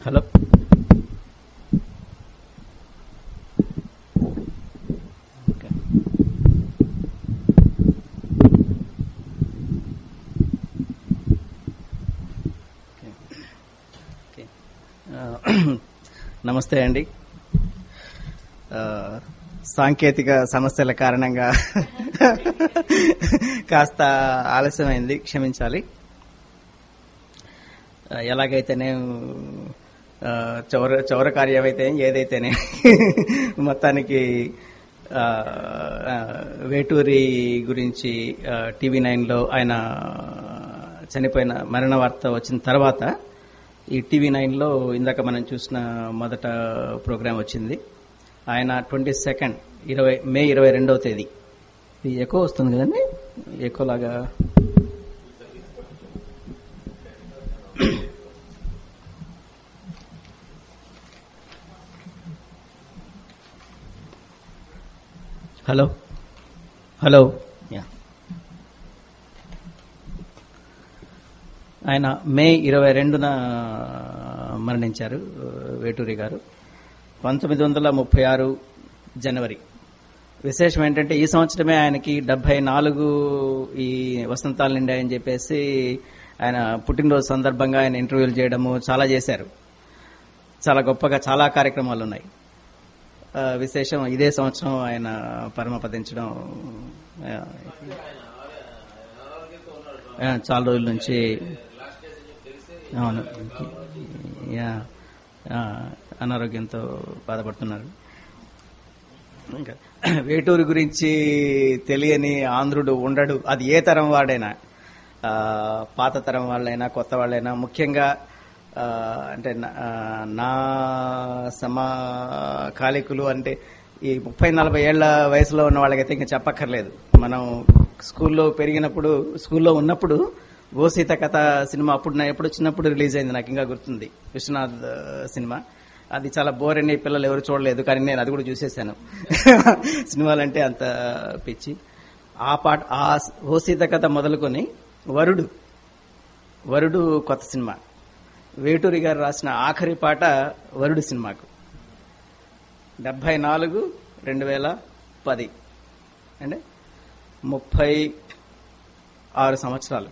Hello okay. Okay. Okay. ఆ, నమస్తే అండి ఆ, సాంకేతిక సమస్యల కారణంగా కాస్త ఆలస్యమైంది క్షమించాలి ఆ, ఎలాగైతేనే ఆ, చౌర చౌర కార్యం అయితే ఏదైతేనే మొత్తానికి ఆ, ఆ, వేటూరి గురించి ఆ, టీవీ నైన్లో ఆయన చనిపోయిన మరణ వార్త వచ్చిన తర్వాత ఈ టీవీ నైన్లో ఇందాక మనం చూసిన మొదట ప్రోగ్రాం వచ్చింది ఆయన ట్వంటీ సెకండ్ ఇరవై మే ఇరవై రెండవ తేదీ ఇది ఎక్కువ వస్తుంది కదండి ఎక్కువలాగా హలో హలో యా ఆయన మే ఇరవై రెండున మరణించారు వేటూరి గారు పంతొమ్మిది వందల ముప్పై ఆరు జనవరి విశేషం ఏంటంటే ఈ సంవత్సరమే ఆయనకి డెబ్బై నాలుగు ఈ వసంతాలు నిండాయని చెప్పేసి ఆయన పుట్టినరోజు సందర్భంగా ఆయన ఇంటర్వ్యూలు చేయడము చాలా చేశారు చాలా గొప్పగా చాలా కార్యక్రమాలు ఉన్నాయి ఆ, విశేషం ఇదే సంవత్సరం ఆయన పరమపదించడం ఆ, ఆ, చాలా రోజుల నుంచి అవును యా ఆ, అనారోగ్యంతో బాధపడుతున్నారు ఇంకా వేటూరు గురించి తెలియని ఆంధ్రుడు ఉండడు అది ఏ తరం వాడైనా ఆ, పాత తరం వాళ్ళైనా కొత్త వాళ్ళైనా ముఖ్యంగా ఆ, అంటే నా- ఆ, నా సమకాలికులు అంటే ఈ ముప్పై నలభై ఏళ్ల వయసులో ఉన్న వాళ్ళకైతే ఇంకా చెప్పక్కర్లేదు మనం స్కూల్లో పెరిగినప్పుడు స్కూల్లో ఉన్నప్పుడు గోసీత కథ సినిమా అప్పుడు నా ఎప్పుడు వచ్చినప్పుడు రిలీజ్ అయింది నాకు ఇంకా గుర్తుంది విశ్వనాథ్ ఆ, సినిమా అది చాలా బోర్ అని పిల్లలు ఎవరు చూడలేదు కానీ నేను అది కూడా చూసేశాను సినిమాలంటే అంత పిచ్చి ఆ పాట ఆ ఓసీత కథ మొదలుకొని వరుడు వరుడు కొత్త సినిమా వేటూరి గారు రాసిన ఆఖరి పాట వరుడు సినిమాకు డెబ్బై నాలుగు రెండు వేల పది అంటే ముప్పై ఆరు సంవత్సరాలు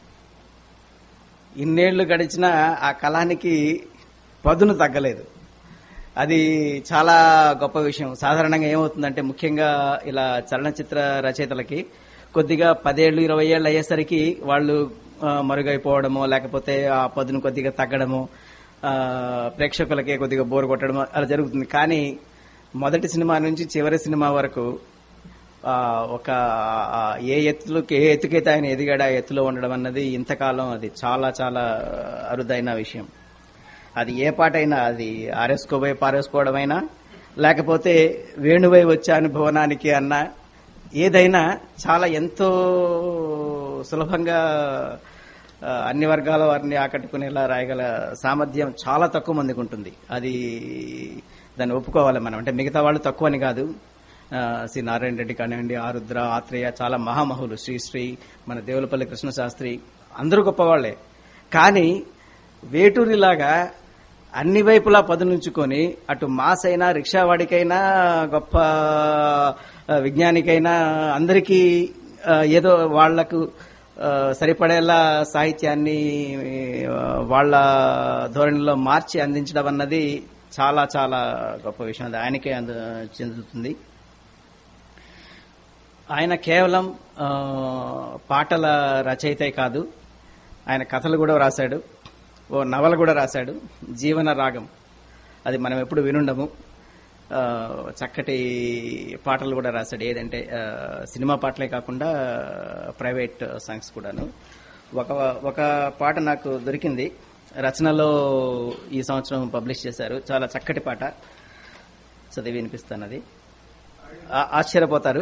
ఇన్నేళ్లు గడిచిన ఆ కళానికి పదును తగ్గలేదు అది చాలా గొప్ప విషయం సాధారణంగా ఏమవుతుందంటే ముఖ్యంగా ఇలా చలనచిత్ర రచయితలకి కొద్దిగా పదేళ్లు ఇరవై ఏళ్ళు అయ్యేసరికి వాళ్ళు ఆ, మరుగైపోవడమో లేకపోతే ఆ పదును కొద్దిగా తగ్గడము ఆ, ప్రేక్షకులకే కొద్దిగా బోర్ కొట్టడము అలా జరుగుతుంది కానీ మొదటి సినిమా నుంచి చివరి సినిమా వరకు ఆ, ఒక ఆ, ఏ ఎత్తులోకి ఏ ఎత్తుకైతే ఆయన ఎదిగాడు ఆ ఎత్తులో ఉండడం అన్నది ఇంతకాలం అది చాలా చాలా అరుదైన విషయం అది ఏ పాటైనా అది ఆరేసుకోబోయి పారేసుకోవడమైనా లేకపోతే వేణువై వచ్చాను భువనానికి అన్న ఏదైనా చాలా ఎంతో సులభంగా ఆ, అన్ని వర్గాల వారిని ఆకట్టుకునేలా రాయగల సామర్థ్యం చాలా తక్కువ మందికి ఉంటుంది అది దాన్ని ఒప్పుకోవాలి మనం అంటే మిగతా వాళ్ళు తక్కువ అని కాదు ఆ, శ్రీ నారాయణ రెడ్డి కానివ్వండి ఆరుద్ర ఆత్రేయ చాలా మహామహులు శ్రీశ్రీ మన దేవులపల్లి కృష్ణశాస్త్రి అందరూ గొప్పవాళ్లే కానీ వేటూరిలాగా అన్ని వైపులా పదునుంచుకొని అటు మాస్ అయినా రిక్షావాడికైనా గొప్ప ఆ, విజ్ఞానికైనా అందరికీ ఆ, ఏదో వాళ్లకు ఆ, సరిపడేలా సాహిత్యాన్ని ఆ, వాళ్ళ ధోరణిలో మార్చి అందించడం అన్నది చాలా చాలా గొప్ప విషయం అది ఆయనకే అంద చెందుతుంది ఆయన కేవలం ఆ, పాటల రచయితే కాదు ఆయన కథలు కూడా రాశాడు ఓ నవల కూడా రాశాడు జీవన రాగం అది మనం ఎప్పుడు వినుండము ఆ, చక్కటి పాటలు కూడా రాశాడు ఏదంటే ఆ, సినిమా పాటలే కాకుండా ప్రైవేట్ సాంగ్స్ కూడాను ఒక ఒక పాట నాకు దొరికింది రచనలో ఈ సంవత్సరం పబ్లిష్ చేశారు చాలా చక్కటి పాట చదివి వినిపిస్తాను అది ఆ- ఆశ్చర్యపోతారు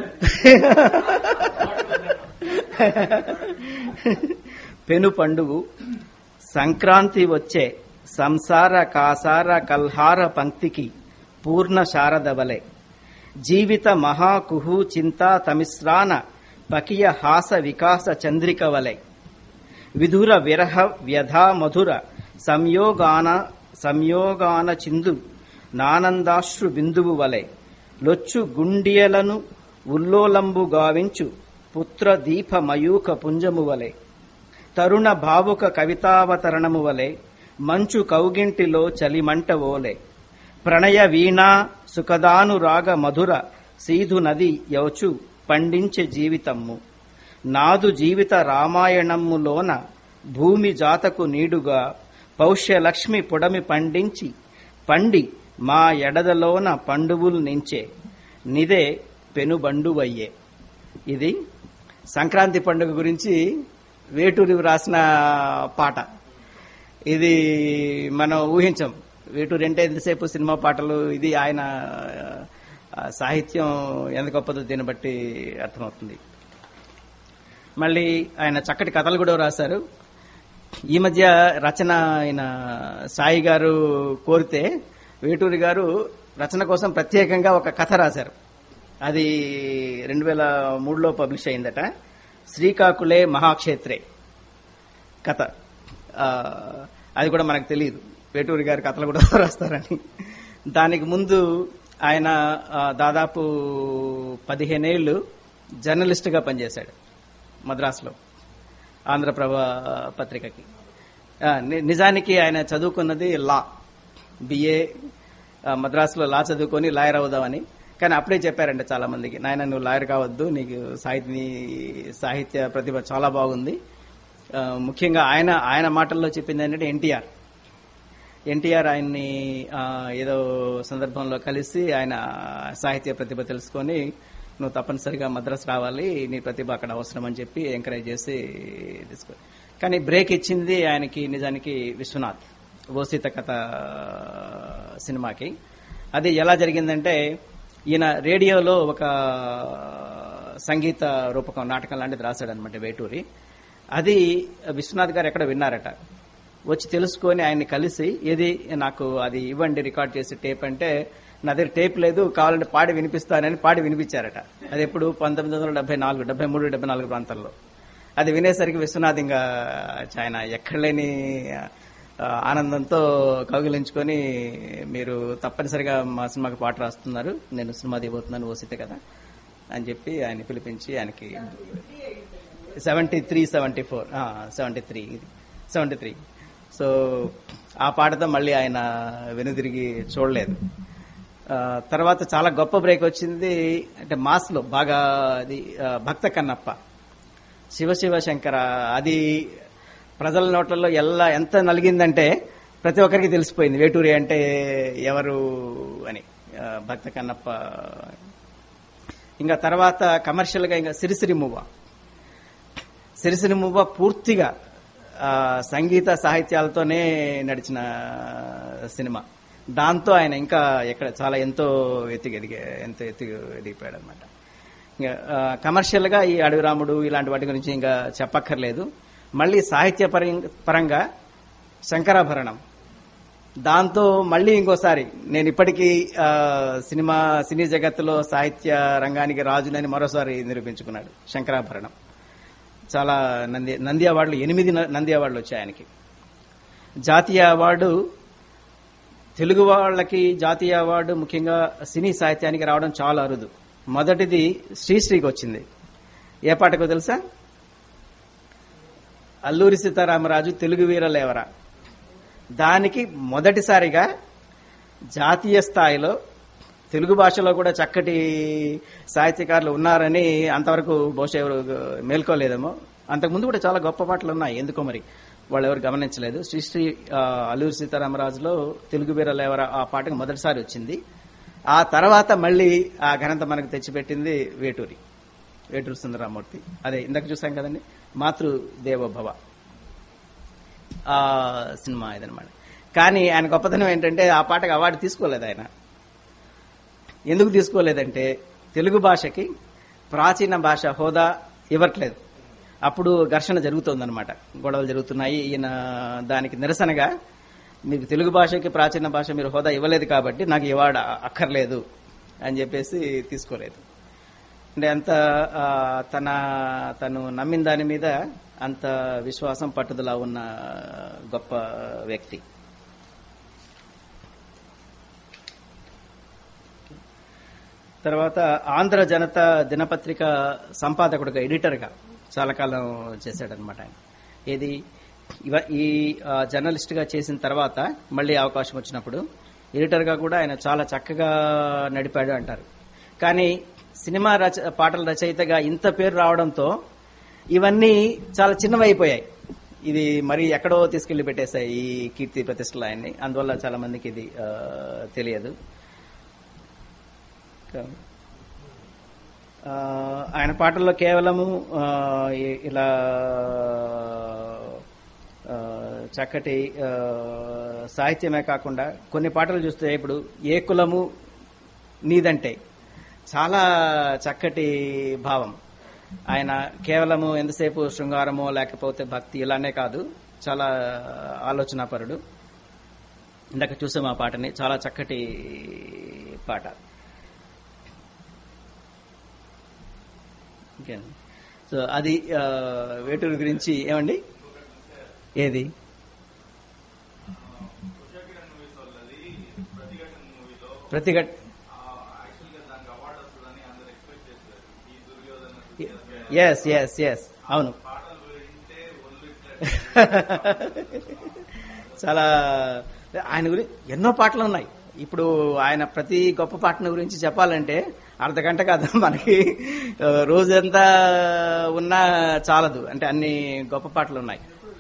పెను పండుగ సంక్రాంతి వచ్చే సంసార కాసార కల్హార పంక్తికి పూర్ణ శారదవలే జీవిత మహాకుహు చింతా తమిశ్రాన పకియ హాస వికాస చంద్రిక వలె విధుర విరహ వ్యధా మధుర సంయోగాన సంయోగాన చిందు నానందాశ్రు బిందువు వలె లొచ్చు గుండియలను ఉల్లోలంబు గావించు పుత్ర దీప మయూక పుంజము వలె తరుణ భావుక కవితావతరణము వలె మంచు కౌగింటిలో చలిమంట ఓలే ప్రణయ వీణా సుఖదానురాగ మధుర సీధు నది యవచు పండించే జీవితమ్ము నాదు జీవిత రామాయణమ్ములోన భూమి జాతకు నీడుగా పౌష్యలక్ష్మి పొడమి పండించి పండి మా ఎడదలోన పండువులు నించే నిదే పెనుబండువయ్యే ఇది సంక్రాంతి పండుగ గురించి వేటూరి రాసిన పాట ఇది మనం ఊహించం వేటూరి అంటే ఎంతసేపు సినిమా పాటలు ఇది ఆయన ఆ, సాహిత్యం ఎంత గొప్పదో దీన్ని బట్టి అర్థమవుతుంది మళ్ళీ ఆయన చక్కటి కథలు కూడా రాశారు ఈ మధ్య రచన ఆయన సాయి గారు కోరితే వేటూరి గారు రచన కోసం ప్రత్యేకంగా ఒక కథ రాశారు అది రెండు వేల మూడులో పబ్లిష్ అయిందట శ్రీకాకుళే మహాక్షేత్రే కథ ఆ, అది కూడా మనకు తెలియదు వేటూరి గారి కథలు కూడా రాస్తారని దానికి ముందు ఆయన ఆ, దాదాపు పదిహేనేళ్లు జర్నలిస్ట్గా పనిచేశాడు మద్రాసులో ఆంధ్రప్రభ పత్రికకి ఆ, ని- నిజానికి ఆయన చదువుకున్నది లా బిఏ మద్రాసులో లా చదువుకొని లాయర్ అవుదామని కానీ అప్పుడే చెప్పారంట చాలా మందికి నాయన నువ్వు లాయర్ కావద్దు నీకు సాహిత్య సాహిత్య ప్రతిభ చాలా బాగుంది ఆ, ముఖ్యంగా ఆయన ఆయన మాటల్లో చెప్పింది ఏంటంటే ఎన్టీఆర్ ఎన్టీఆర్ ఆయన్ని ఆ, ఏదో సందర్భంలో కలిసి ఆయన సాహిత్య ప్రతిభ తెలుసుకొని నువ్వు తప్పనిసరిగా మద్రాసు రావాలి నీ ప్రతిభ అక్కడ అవసరం అని చెప్పి ఎంకరేజ్ చేసి తీసుకో కానీ బ్రేక్ ఇచ్చింది ఆయనకి నిజానికి విశ్వనాథ్ ఓసీత కథ సినిమాకి అది ఎలా జరిగిందంటే ఈయన రేడియోలో ఒక సంగీత రూపకం నాటకం లాంటిది రాశాడనమాట వేటూరి అది విశ్వనాథ్ గారు ఎక్కడ విన్నారట వచ్చి తెలుసుకొని ఆయన్ని కలిసి ఏది నాకు అది ఇవ్వండి రికార్డ్ చేసి టేప్ అంటే నా దగ్గర టేప్ లేదు కావాలంటే పాడి వినిపిస్తానని పాడి వినిపించారట అది ఎప్పుడు పంతొమ్మిది వందల డెబ్బై నాలుగు డెబ్బై మూడు డెబ్బై నాలుగు ప్రాంతాల్లో అది వినేసరికి విశ్వనాథ్ ఇంకా ఆయన ఎక్కడ లేని ఆ, ఆనందంతో కౌగిలించుకొని మీరు తప్పనిసరిగా మా సినిమాకి పాట రాస్తున్నారు నేను సినిమా దిగబోతున్నాను ఓసితే కదా అని చెప్పి ఆయన పిలిపించి ఆయనకి seventy three seventy four seventy three seventy three so ఆ పాటతో మళ్ళీ ఆయన వెనుదిరిగి చూడలేదు ఆ, తర్వాత చాలా గొప్ప బ్రేక్ వచ్చింది అంటే మాస్లో బాగా అది ఆ, భక్త కన్నప్ప శివ శివ శంకర అది ప్రజల నోట్లలో ఎలా ఎంత నలిగిందంటే ప్రతి ఒక్కరికి తెలిసిపోయింది వేటూరి అంటే ఎవరు అని ఆ, భక్త కన్నప్ప ఇంకా తర్వాత కమర్షియల్ గా ఇంకా సిరిసిరి మువ్వ సిరిసిరి మువ్వ పూర్తిగా ఆ, సంగీత సాహిత్యాలతోనే నడిచిన సినిమా దాంతో ఆయన ఇంకా ఎక్కడ చాలా ఎంతో ఎత్తికి ఎదిగే ఎంతో ఎత్తి ఎదిగిపోయాడు అనమాట ఇంకా కమర్షియల్ గా ఈ అడవి రాముడు ఇలాంటి వాటి గురించి ఇంకా చెప్పక్కర్లేదు మళ్ళీ సాహిత్య పరం- పరంగా శంకరాభరణం దాంతో మళ్ళీ ఇంకోసారి నేను ఇప్పటికీ ఆ, సినిమా సినీ జగత్తులో సాహిత్య రంగానికి రాజునని మరోసారి నిరూపించుకున్నాడు శంకరాభరణం చాలా నంది నంది అవార్డులు ఎనిమిది న- నంది అవార్డులు వచ్చాయి ఆయనకి జాతీయ అవార్డు తెలుగు వాళ్ళకి జాతీయ అవార్డు ముఖ్యంగా సినీ సాహిత్యానికి రావడం చాలా అరుదు మొదటిది శ్రీశ్రీకి వచ్చింది ఏ పాటకో తెలుసా అల్లూరి సీతారామరాజు తెలుగు వీరలేవరా దానికి మొదటిసారిగా జాతీయ స్థాయిలో తెలుగు భాషలో కూడా చక్కటి సాహిత్యకారులు ఉన్నారని అంతవరకు బహుశా ఎవరు మేల్కోలేదేమో అంతకుముందు కూడా చాలా గొప్ప పాటలు ఉన్నాయి ఎందుకో మరి వాళ్ళు ఎవరు గమనించలేదు శ్రీశ్రీ ఆ, అల్లూరి సీతారామరాజులో తెలుగు వీరలేవరా ఆ పాటకు మొదటిసారి వచ్చింది ఆ తర్వాత మళ్ళీ ఆ ఘనత మనకు తెచ్చిపెట్టింది వేటూరి వేటూరు సుందరరామూర్తి అదే ఇందాక చూసాం కదండి మాతృ దేవోభవ ఆ సినిమా ఇదనమాట కానీ ఆయన గొప్పతనం ఏంటంటే ఆ పాటకు అవార్డు తీసుకోలేదు ఆయన ఎందుకు తీసుకోలేదంటే తెలుగు భాషకి ప్రాచీన భాష హోదా ఇవ్వట్లేదు అప్పుడు ఘర్షణ జరుగుతోందనమాట గొడవలు జరుగుతున్నాయి ఈయన దానికి నిరసనగా మీకు తెలుగు భాషకి ప్రాచీన భాష మీరు హోదా ఇవ్వలేదు కాబట్టి నాకు ఈ అవార్డు అక్కర్లేదు అని చెప్పేసి తీసుకోలేదు అంటే అంత ఆ, తన తను నమ్మిన దాని మీద అంత విశ్వాసం పట్టుదల ఉన్న గొప్ప వ్యక్తి తర్వాత ఆంధ్ర జనత దినపత్రిక సంపాదకుడుగా ఎడిటర్గా చాలా కాలం చేశాడనమాట ఆయన ఏది ఇవ ఈ ఆ, జర్నలిస్ట్గా చేసిన తర్వాత మళ్ళీ అవకాశం వచ్చినప్పుడు ఎడిటర్గా కూడా ఆయన చాలా చక్కగా నడిపాడు అంటారు కానీ సినిమా రచ పాటల రచయితగా ఇంత పేరు రావడంతో ఇవన్నీ చాలా చిన్నవైపోయాయి ఇది మరి ఎక్కడో తీసుకెళ్లి పెట్టేశాయి ఈ కీర్తి ప్రతిష్టలు ఆయన్ని అందువల్ల చాలా మందికి ఇది ఆ, తెలియదు ఇంకా, ఆ, ఆయన పాటల్లో కేవలము ఆ, ఇ- ఇలా ఆ, చక్కటి ఆ, సాహిత్యమే కాకుండా కొన్ని పాటలు చూస్తే ఇప్పుడు ఏ కులము నీదంటే చాలా చక్కటి భావం ఆయన కేవలము ఎంతసేపు శృంగారమో లేకపోతే భక్తి ఇలానే కాదు చాలా ఆలోచనాపరుడు ఇందాక చూసాం ఆ పాటని చాలా చక్కటి పాట ఇంకేంది? సో అది ఆ, వేటూరు గురించి ఏమండి ఏది ప్రతిఘట్ ఎస్ ఎస్ ఎస్ అవును చాలా ఆయన గురించి ఎన్నో పాటలు ఉన్నాయి ఇప్పుడు ఆయన ప్రతి గొప్ప పాటను గురించి చెప్పాలంటే అర్ధ గంట కాదు మనకి ఆ, రోజంతా ఉన్నా చాలదు అంటే అన్ని గొప్ప పాటలు ఉన్నాయి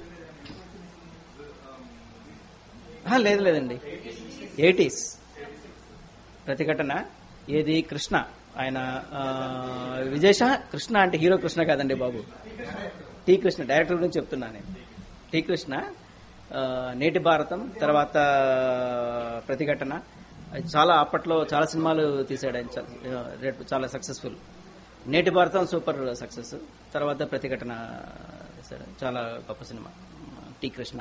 ఆ, లేదు లేదండి ఎయిటీస్ ప్రతిఘటన ఏది కృష్ణ ఆయన ఆ, విజేష కృష్ణ అంటే హీరో కృష్ణ కాదండి బాబు టీ కృష్ణ డైరెక్టర్ గురించి చెప్తున్నా నేను టీ కృష్ణ ఆ, నేటి భారతం తర్వాత ప్రతిఘటన అది చాలా అప్పట్లో చాలా సినిమాలు తీశాడు ఆయన చాలా- ఆ, రేపు చాలా సక్సెస్ఫుల్ నేటి భారతం సూపర్ సక్సెస్ తర్వాత ప్రతిఘటన తీశాడు. చాలా గొప్ప సినిమా టీ కృష్ణ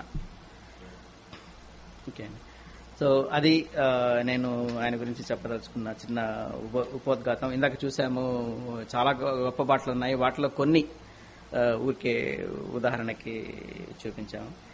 ఓకే అండి సో అది ఆ, నేను ఆయన గురించి చెప్పదలుచుకున్న చిన్న ఉప ఉపోద్ఘాతం ఇందాక చూసాము చాలా గొ- గొప్ప పాటలు ఉన్నాయి వాటిలో కొన్ని ఆ, ఊరికే ఉదాహరణకి చూపించాము